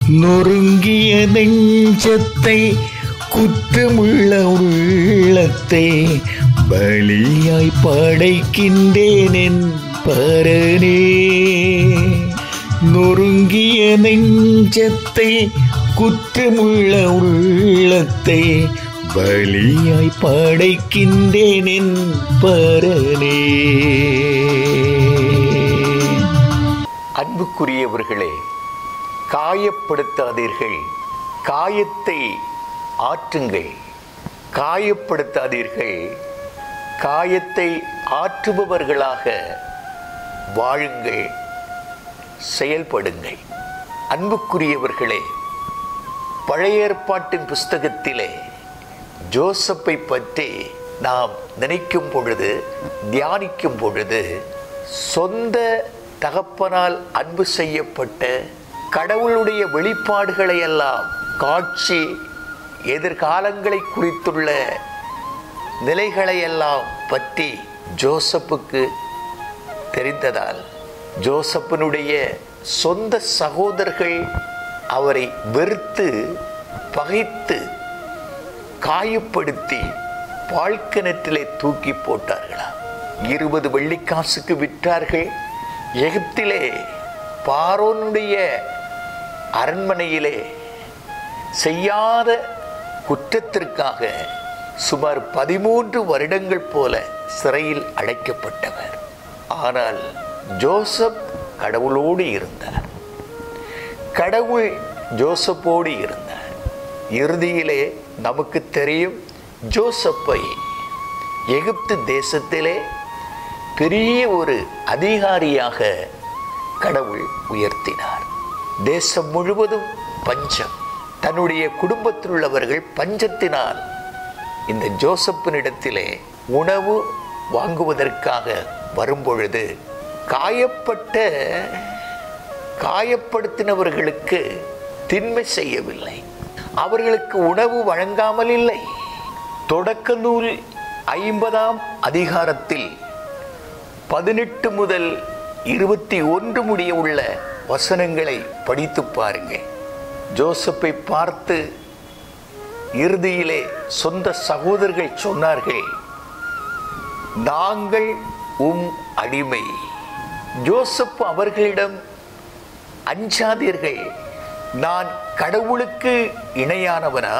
நொறுங்கிய நெஞ்சத்தை குற்றமுள்ள உள்ளத்தை பலியாய் படைக்கின்றேன் என் பரனே நொறுங்கிய நெஞ்சத்தை குற்றமுள்ள உள்ளத்தை பலியாய் படைக்கின்றேன் என் பரனே அன்புக்குரியவர்களே காயப்படுத்தாதீர்கள் காயத்தை ஆற்றுங்கள் காயப்படுத்தாதீர்கள் காயத்தை ஆற்றுபவர்களாக வாழுங்கள் செயல்படுங்கள் அன்புக்குரியவர்களே பழைய ஏற்பாட்டின் புஸ்தகத்திலே ஜோசப்பை பற்றி நாம் நினைக்கும் பொழுது தியானிக்கும் பொழுது சொந்த தகப்பனால் அன்பு செய்யப்பட்ட கடவுளுடைய வெளிப்பாடுகளை எல்லாம் காட்சி எதிர்காலங்களை குறித்துள்ள நிலைகளை எல்லாம் பற்றி ஜோசப்புக்கு தெரிந்ததால் ஜோசப்பனுடைய சொந்த சகோதரர்கள் அவரை வெறுத்து பகைத்து காயப்படுத்தி பாழ்கிணற்றிலே தூக்கி போட்டார்களா இருபது வெள்ளிக்காசுக்கு விற்றார்கள் எகிப்திலே பாரோனுடைய அரண்மனையிலே செய்யாத குற்றத்திற்காக சுமார் பதிமூன்று வருடங்கள் போல சிறையில் அடைக்கப்பட்டவர் ஆனால் ஜோசப் கடவுளோடு இருந்தார் கடவுள் ஜோசப்போடு இருந்தார் இறுதியிலே நமக்கு தெரியும் ஜோசப்பை எகிப்து தேசத்திலே பெரிய ஒரு அதிகாரியாக கடவுள் உயர்த்தினார் தேசம் முழுவதும் பஞ்சம் தன்னுடைய குடும்பத்தில் உள்ளவர்கள் பஞ்சத்தினால் இந்த ஜோசப்பினிடத்திலே உணவு வாங்குவதற்காக வரும்பொழுது காயப்பட்ட காயப்படுத்தினவர்களுக்கு திண்மை செய்யவில்லை அவர்களுக்கு உணவு வழங்காமல் இல்லை தொடக்க நூல் ஐம்பதாம் அதிகாரத்தில் பதினெட்டு முதல் இருபத்தி ஒன்று முடிய உள்ள வசனங்களை படித்து பாருங்கள் ஜோசப்பை பார்த்து இறுதியிலே சொந்த சகோதரர்கள் சொன்னார்கள் நாங்கள் உம் அடிமை ஜோசப் அவர்களிடம் அஞ்சாதீர்கள் நான் கடவுளுக்கு இணையானவனா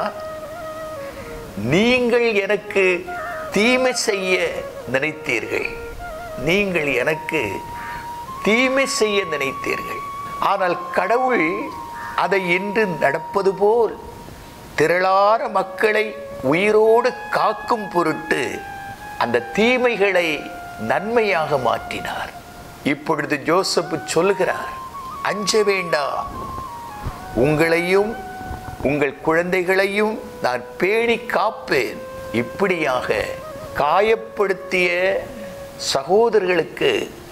நீங்கள் எனக்கு தீமை செய்ய நினைத்தீர்கள் நீங்கள் எனக்கு தீமை செய்ய நினைத்தீர்கள் ஆனால் கடவுள் அதை இன்று நடப்பது போல் திரளான மக்களை உயிரோடு காக்கும் பொருட்டு அந்த தீமைகளை நன்மையாக மாற்றினார் இப்பொழுது ஜோசப் சொல்லுகிறார் அஞ்ச வேண்டாம் உங்களையும் உங்கள் குழந்தைகளையும் நான் பேணி காப்பேன் இப்படியாக காயப்படுத்திய சகோதரர்களுக்கு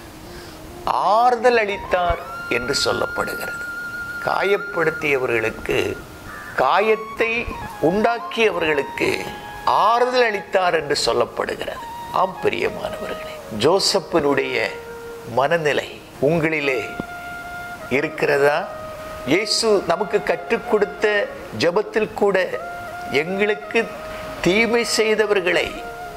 ஆறுதல் அளித்தார் என்று சொல்லப்படுகிறது காயப்படுத்தியவர்களுக்கு காயத்தை உண்டாக்கியவர்களுக்கு ஆறுதல் அளித்தார் என்று சொல்லப்படுகிறது ஆம் பிரியமானவர்களே ஜோசப்பினுடைய மனநிலை உங்களிலே இருக்கிறதா இயேசு நமக்கு கற்றுக் கொடுத்த ஜெபத்தில் கூட எங்களுக்கு தீமை செய்தவர்களை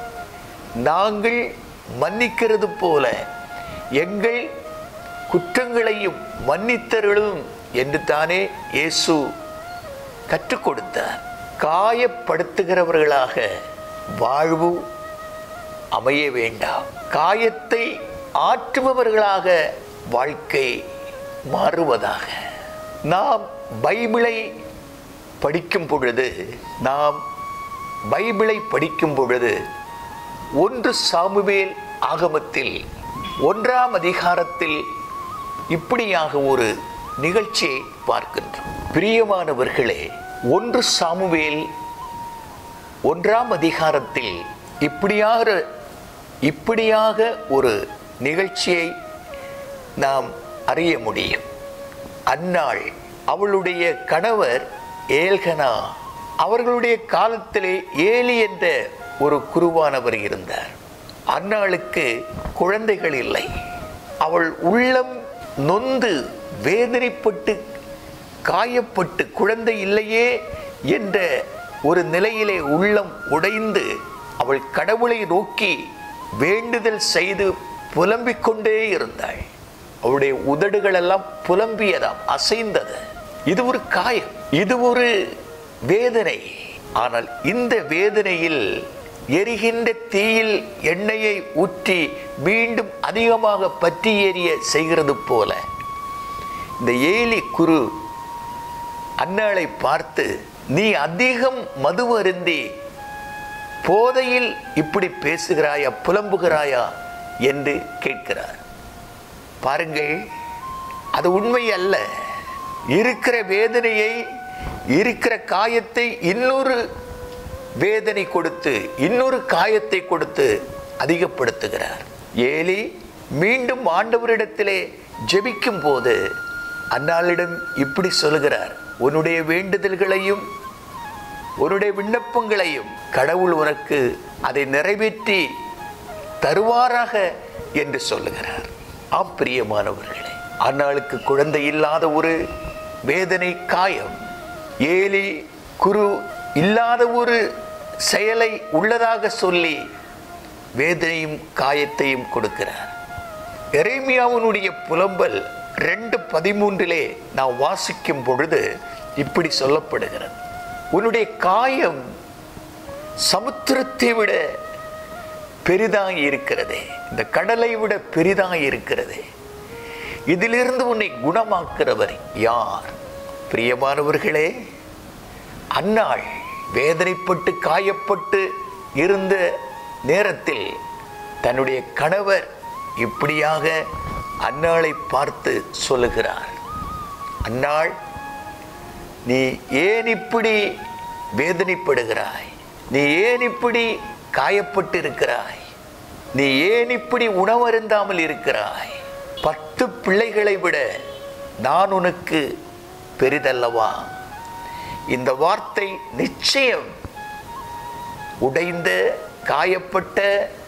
நாங்கள் மன்னிக்கிறது போல எங்கள் குற்றங்களையும் மன்னித்தருளும் என்று தானே இயேசு கற்றுக் கொடுத்தார் காயப்படுத்துகிறவர்களாக வாழ்வு அமைய வேண்டாம் காயத்தை ஆற்றுபவர்களாக வாழ்க்கை மாறுவதாக நாம் பைபிளை படிக்கும் பொழுது நாம் பைபிளை படிக்கும் பொழுது ஒன்று சாமுவேல் ஆகமத்தில் ஒன்றாம் அதிகாரத்தில் இப்படியாக ஒரு நிகழ்ச்சியை பார்க்கின்றோம் பிரியமானவர்களே ஒன்று சாமுவேல் ஒன்றாம் அதிகாரத்தில் இப்படியாக இப்படியாக ஒரு நிகழ்ச்சியை நாம் அறிய முடியும் அன்னாள் அவளுடைய கணவர் ஏல்கனா அவர்களுடைய காலத்திலே ஏலி என்ற ஒரு குருவானவர் இருந்தார் அன்னாளுக்கு குழந்தைகள் இல்லை அவள் உள்ளம் நொந்து வேதனைப்பட்டு காயப்பட்டு குழந்தை இல்லையே என்ற ஒரு நிலையிலே உள்ளம் உடைந்து அவள் கடவுளை நோக்கி வேண்டுதல் செய்து புலம்பிக் கொண்டே இருந்தாள் அவளுடைய உதடுகள் எல்லாம் புலம்பியதாம் அசைந்தது இது ஒரு காயம் இது ஒரு வேதனை ஆனால் இந்த வேதனையில் எரிகின்ற தீயில் எண்ணெயை ஊற்றி மீண்டும் அதிகமாக பற்றி எரிய செய்கிறது போல இந்த ஏலி குரு அன்னாளை பார்த்து நீ அதிகம் மது அருந்தி போதையில் இப்படி பேசுகிறாயா புலம்புகிறாயா என்று கேட்கிறார் பாருங்கள் அது உண்மை அல்ல இருக்கிற வேதனையை இருக்கிற காயத்தை இன்னொரு வேதனை கொடுத்து இன்னொரு காயத்தை கொடுத்து அதிகப்படுத்துகிறார் ஏலி மீண்டும் ஆண்டவரிடத்திலே ஜெபிக்கும் போது அன்னாளிடம் இப்படி சொல்கிறார் உன்னுடைய வேண்டுதல்களையும் உன்னுடைய விண்ணப்பங்களையும் கடவுள் உனக்கு அதை நிறைவேற்றி தருவாராக என்று சொல்லுகிறார் ஆம் பிரியமானவர்களே அன்னாளுக்கு குழந்தை இல்லாத ஒரு வேதனை காயம் ஏலி குரு இல்லாத ஒரு செயலை உள்ளதாக சொல்லி வேதனையும் காயத்தையும் கொடுக்கிறார் எரேமியாவினுடைய புலம்பல் ரெண்டு பதிமூன்றிலே நாம் வாசிக்கும் பொழுது இப்படி சொல்லப்படுகிறது உன்னுடைய காயம் சமுத்திரத்தை விட பெரிதாய் இருக்கிறதே இந்த கடலை விட பெரிதாய் இருக்கிறதே இதிலிருந்து உன்னை குணமாக்கிறவர் யார் பிரியமானவர்களே அன்னாள் வேதனைப்பட்டு காயப்பட்டு இருந்த நேரத்தில் தன்னுடைய கணவர் இப்படியாக அன்னாளை பார்த்து சொல்லுகிறார் அன்னாள் நீ ஏன் இப்படி வேதனைப்படுகிறாய் நீ ஏன் இப்படி காயப்பட்டு இருக்கிறாய் நீ ஏன் இப்படி உணவருந்தாமல் இருக்கிறாய் பத்து பிள்ளைகளை விட நான் உனக்கு பெரிதல்லவா இந்த வார்த்தை நிச்சயம் உடைந்த காயப்பட்ட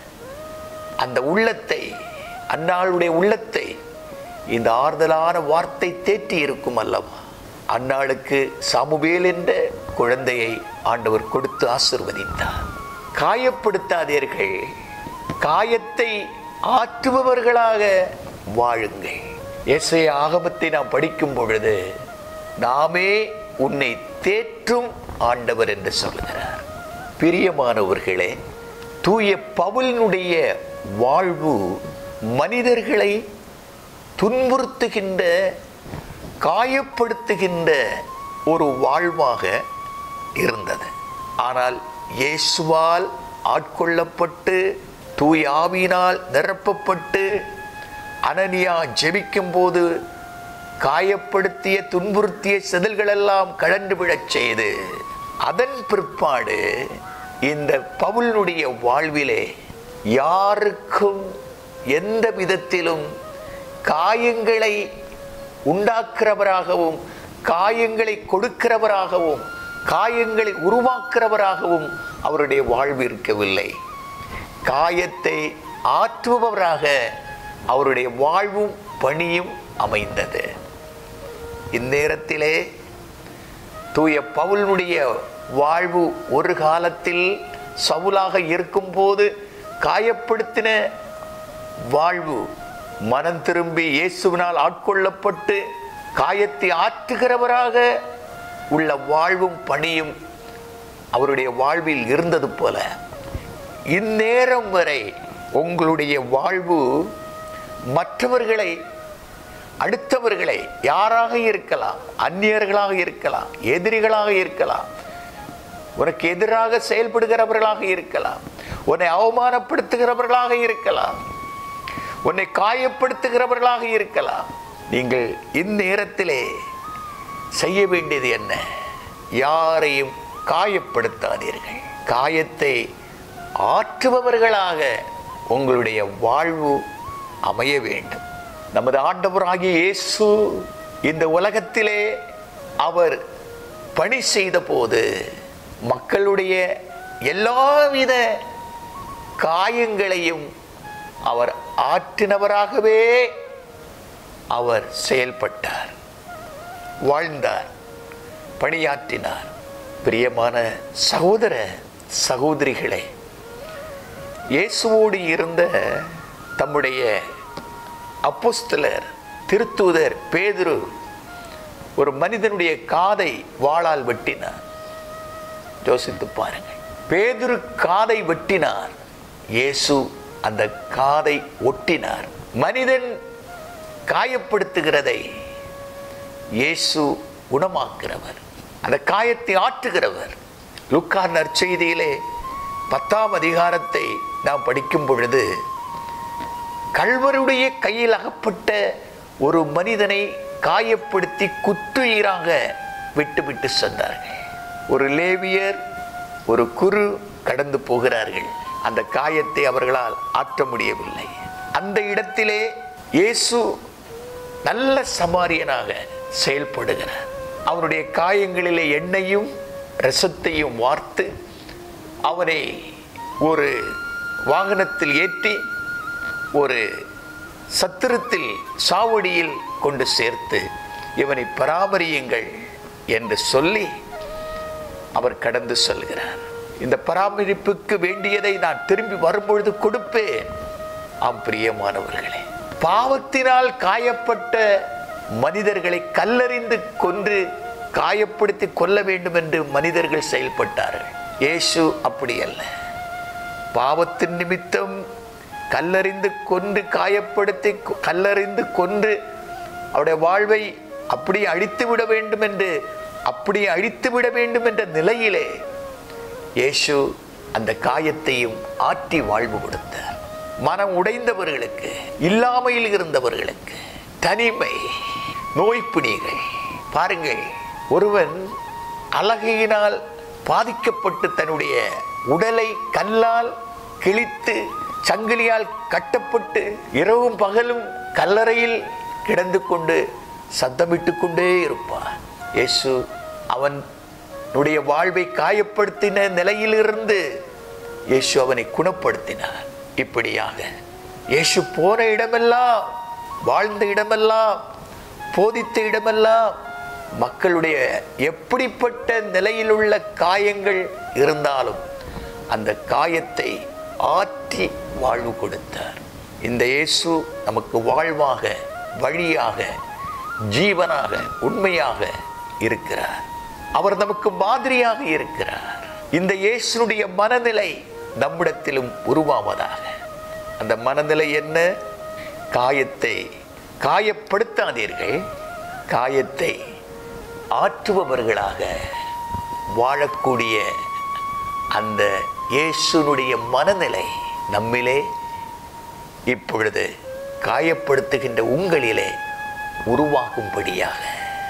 அந்த உள்ளத்தை அன்னாளுடைய உள்ளத்தை இந்த ஆறுதலான வார்த்தை தேற்றி இருக்கும் அல்லவா அன்னாளுக்கு சாமுவேல் என்ற குழந்தையை ஆண்டவர் கொடுத்து ஆசிர்வதித்தார் காயப்படுத்தாதீர்கள் காயத்தை ஆற்றுபவர்களாக வாழுங்கள் இசை ஆகமத்தை நாம் படிக்கும் பொழுது நாமே உன்னை தேற்றும் ஆண்டவர் என்று சொல்லுகிறார் பிரியமானவர்களே தூய பவுலினுடைய வாழ்வு மனிதர்களை துன்புறுத்துகின்ற காயப்படுத்துகின்ற ஒரு வாழ்வாக இருந்தது ஆனால் இயேசுவால் ஆட்கொள்ளப்பட்டு தூய ஆவியினால் நிரப்பப்பட்டு அனனியா ஜெபிக்கும் போது காயப்படுத்திய துன்புறுத்திய செதில்களெல்லாம் கழண்டு விழச் செய்து அதன் பிற்பாடு இந்த பவுலினுடைய வாழ்விலே யாருக்கும் எந்த விதத்திலும் காயங்களை உண்டாக்குறவராகவும் காயங்களை கொடுக்கிறவராகவும் காயங்களை உருவாக்குறவராகவும் அவருடைய வாழ்வு இருக்கவில்லை காயத்தை ஆற்றுபவராக அவருடைய வாழ்வும் பணியும் அமைந்தது இந்நேரத்திலே தூய பவுலினுடைய வாழ்வு ஒரு காலத்தில் சவுலாக இருக்கும்போது காயப்படுத்தின வாழ்வு மனம் திரும்பி இயேசுவினால் ஆட்கொள்ளப்பட்டு காயத்தை ஆற்றுகிறவராக உள்ள வாழ்வும் பணியும் அவருடைய வாழ்வில் இருந்தது போல இந்நேரம் வரை உங்களுடைய வாழ்வு மற்றவர்களை அடுத்தவர்களை யாராக இருக்கலாம் அந்நியர்களாக இருக்கலாம் எதிரிகளாக இருக்கலாம் உனக்கு எதிராக செயல்படுகிறவர்களாக இருக்கலாம் உன்னை அவமானப்படுத்துகிறவர்களாக இருக்கலாம் உன்னை காயப்படுத்துகிறவர்களாக இருக்கலாம் நீங்கள் இந்நேரத்திலே செய்ய வேண்டியது என்ன யாரையும் காயப்படுத்தாதீர்கள் காயத்தை ஆற்றுபவர்களாக உங்களுடைய வாழ்வு அமைய வேண்டும் நமது ஆண்டவராகிய இயேசு இந்த உலகத்திலே அவர் பணி செய்த போது மக்களுடைய எல்லாவித காயங்களையும் அவர் ஆற்றினவராகவே அவர் செயல்பட்டார் வாழ்ந்தார் பணியாற்றினார் பிரியமான சகோதர சகோதரிகளே இயேசுவோடு இருந்த தம்முடைய அப்போஸ்தலர் திருத்தூதர் பேதுரு ஒரு மனிதனுடைய காதை வாளால் வெட்டினார் யோசித்து பாருங்கள் பேதுரு காதை வெட்டினார் இயேசு அந்த காதை ஒட்டினார் மனிதன் காயப்படுத்துகிறதை இயேசு குணமாக்குறவர் அந்த காயத்தை ஆற்றுகிறவர் லுக்கா நற்செய்தியிலே பத்தாம் அதிகாரத்தை நாம் படிக்கும் பொழுது கல்வருடைய கையில் அகப்பட்ட ஒரு மனிதனை காயப்படுத்தி குத்துயிராக விட்டுவிட்டு சென்றார்கள் ஒரு லேவியர் ஒரு குரு கடந்து போகிறார்கள் அந்த காயத்தை அவர்களால் ஆற்ற முடியவில்லை அந்த இடத்திலே இயேசு நல்ல சமாரியனாக செயல்படுகிறார் அவனுடைய காயங்களிலே எண்ணெயும் ரசத்தையும் வார்த்து அவனை ஒரு வாகனத்தில் ஏற்றி ஒரு சத்திரத்தில் சாவடியில் கொண்டு சேர்த்து இவனை பராமரியுங்கள் என்று சொல்லி அவர் கடந்து செல்கிறார் இந்த பராமரிப்புக்கு வேண்டியதை நான் திரும்பி வரும்பொழுது கொடுப்பேன் ஆம் பிரியமானவர்களே பாவத்தினால் காயப்பட்ட மனிதர்களை கல்லறிந்து கொன்று காயப்படுத்தி கொல்ல வேண்டும் என்று மனிதர்கள் செயல்பட்டார்கள் இயேசு அப்படி அல்ல பாவத்தின் நிமித்தம் கல்லறிந்து கொன்று காயப்படுத்தி கல்லறிந்து கொன்று அவருடைய வாழ்வை அப்படி அழித்து விட வேண்டும் என்று அப்படி அழித்து விட வேண்டும் என்ற நிலையிலே இயேசு அந்த காயத்தையும் ஆற்றி வாழ்வு கொடுத்தார் மனம் உடைந்தவர்களுக்கு இல்லாமையில் இருந்தவர்களுக்கு தனிமை நோய்ப்பிணிகள் பாருங்கள் ஒருவன் அழகையினால் பாதிக்கப்பட்டு தன்னுடைய உடலை கல்லால் கிழித்து சங்கிலியால் கட்டப்பட்டு இரவும் பகலும் கல்லறையில் கிடந்து கொண்டு சத்தமிட்டு கொண்டே இருப்பான் இயேசு அவனுடைய வாழ்வை காயப்படுத்தின நிலையிலிருந்து இயேசு அவனை குணப்படுத்தினார் இப்படியாக இயேசு போன இடமெல்லாம் வாழ்ந்த இடமெல்லாம் போதித்த இடமெல்லாம் மக்களுடைய எப்படிப்பட்ட நிலையில் உள்ள காயங்கள் இருந்தாலும் அந்த காயத்தை ஆற்றி வாழ்வு கொடுத்தார் இந்த இயேசு நமக்கு வாழ்வாக வழியாக ஜீவனாக உண்மையாக இருக்கிறார் அவர் நமக்கு மாதிரியாக இருக்கிறார் இந்த இயேசுனுடைய மனநிலை நம்மிடத்திலும் உருவாவதாக அந்த மனநிலை என்ன காயத்தை காயப்படுத்தாதீர்கள் காயத்தை ஆற்றுபவர்களாக வாழக்கூடிய அந்த இயேசுனுடைய மனநிலை நம்மிலே இப்பொழுது காயப்படுத்துகின்ற உங்களிலே உருவாகும்படியாக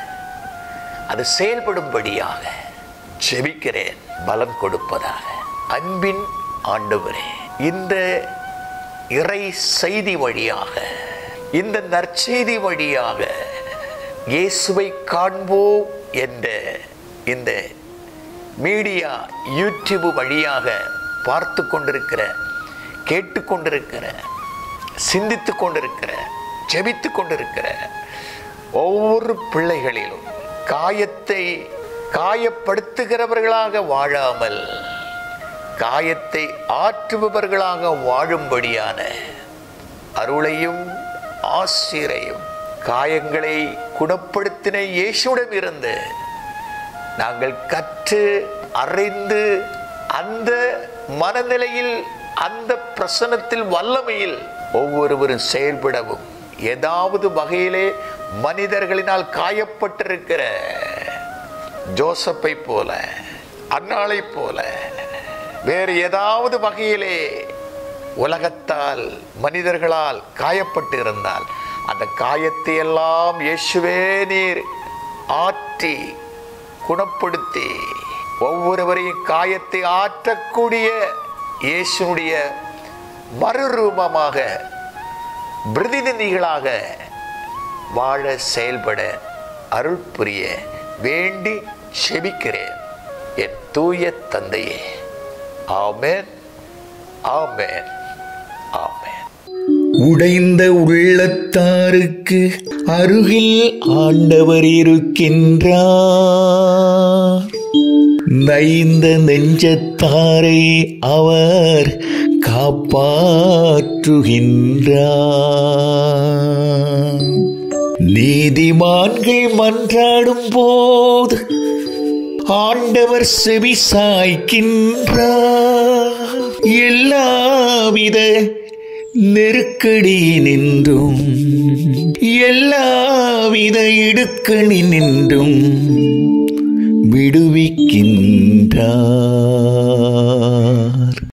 அது செயல்படும்படியாக செபிக்கிறேன் பலம் கொடுப்பதாக அன்பின் ஆண்டவரே இந்த இறை செய்தி வழியாக இந்த நற்செய்தி வழியாக இயேசுவை காண்போம் என்ற இந்த மீடியா யூடியூப் வழியாக பார்த்து கொண்டிருக்கிற கேட்டுக்கொண்டிருக்கிற சிந்தித்து கொண்டிருக்கிற ஜெபித்து கொண்டிருக்கிற ஒவ்வொரு பிள்ளைகளிலும் காயத்தை காயப்படுத்துகிறவர்களாக வாழாமல் காயத்தை ஆற்றுபவர்களாக வாழும்படியான அருளையும் ஆசிரையும் காயங்களை குணப்படுத்தின இயேசுடன் இருந்து நாங்கள் கற்று அறிந்து அந்த மனநிலையில் அந்த பிரசனத்தில் வல்லமையில் ஒவ்வொருவரும் செயல்படவும் ஏதாவது வகையிலே மனிதர்களினால் காயப்பட்டிருக்கிற ஜோசப்பை போல அன்னாளை போல வேறு ஏதாவது வகையிலே உலகத்தால் மனிதர்களால் காயப்பட்டு இருந்தால் அந்த காயத்தை எல்லாம் இயேசுவே நீர் ஆற்றி குணப்படுத்தி ஒவ்வொருவரையும் காயத்தை ஆற்றக்கூடிய இயேசுனுடைய மறுரூபமாக பிரதிநிதிகளாக வாழ செயல்பட அருள் புரிய வேண்டி செபிக்கிறேன் என் தூய தந்தையே ஆமென் ஆமென் ஆமென் உடைந்த உள்ளத்தாருக்கு அருகில் ஆண்டவர் இருக்கின்றார் நைந்த நெஞ்சத்தாரை அவர் காப்பாற்றுகின்றார் நீதிமான்கள் மன்றாடும் போது ஆண்டவர் செவி சாய்க்கின்றார் எல்லாவித நெருக்கடி நின்றும் எல்லாவித இடுக்கணி நின்றும் விடுவிக்கின்றார்